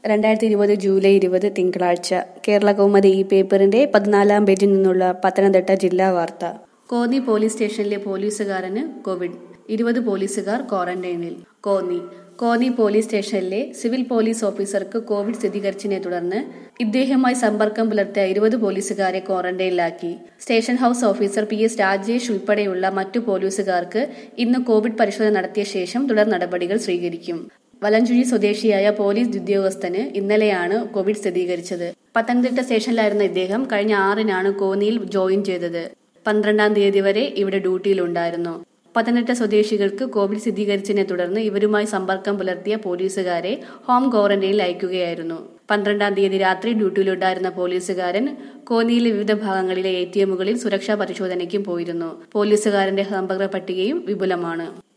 രണ്ടായിരത്തി ഇരുപത് ജൂലൈ ഇരുപത് തിങ്കളാഴ്ച കേരള കൗമുദി ഈ പേപ്പറിന്റെ പതിനാലാം പേജിൽ നിന്നുള്ള പത്തനംതിട്ട ജില്ലാ വാർത്ത കോന്നി പോലീസ് സ്റ്റേഷനിലെ പോലീസുകാരന് കോവിഡ് ഇരുപത് പോലീസുകാർ ക്വാറന്റൈനിൽ കോന്നി കോന്നി പോലീസ് സ്റ്റേഷനിലെ സിവിൽ പോലീസ് ഓഫീസർക്ക് കോവിഡ് സ്ഥിരീകരിച്ചതിനെ തുടർന്ന് ഇദ്ദേഹവുമായി സമ്പർക്കം പുലർത്തിയ ഇരുപത് പോലീസുകാരെ ക്വാറന്റൈനിലാക്കി station house officer P S Rajesh ഉൾപ്പെടെയുള്ള മറ്റു പോലീസുകാർക്ക് ഇന്ന് കോവിഡ് പരിശോധന നടത്തിയ ശേഷം തുടർ നടപടികൾ സ്വീകരിക്കും വലഞ്ചുഴി സ്വദേശിയായ പോലീസ് ഉദ്യോഗസ്ഥന് ഇന്നലെയാണ് കോവിഡ് സ്ഥിരീകരിച്ചത് പത്തനംതിട്ട സ്റ്റേഷനിലായിരുന്ന ഇദ്ദേഹം കഴിഞ്ഞ ആറിനാണ് കോന്നിയിൽ ജോയിൻ ചെയ്തത് പന്ത്രണ്ടാം തീയതി വരെ ഇവിടെ ഡ്യൂട്ടിയിലുണ്ടായിരുന്നു പത്തനംതിട്ട സ്വദേശികൾക്ക് കോവിഡ് സ്ഥിരീകരിച്ചതിനെ തുടർന്ന് ഇവരുമായി സമ്പർക്കം പുലർത്തിയ പോലീസുകാരെ ഹോം ക്വാറന്റൈനിൽ അയക്കുകയായിരുന്നു പന്ത്രണ്ടാം തീയതി രാത്രി ഡ്യൂട്ടിയിലുണ്ടായിരുന്ന പോലീസുകാരൻ കോന്നിയിലെ വിവിധ ഭാഗങ്ങളിലെ എ ടി എമ്മുകളിൽ സുരക്ഷാ പരിശോധനയ്ക്കും പോയിരുന്നു പോലീസുകാരന്റെ സമ്പർക്ക പട്ടികയും വിപുലമാണ്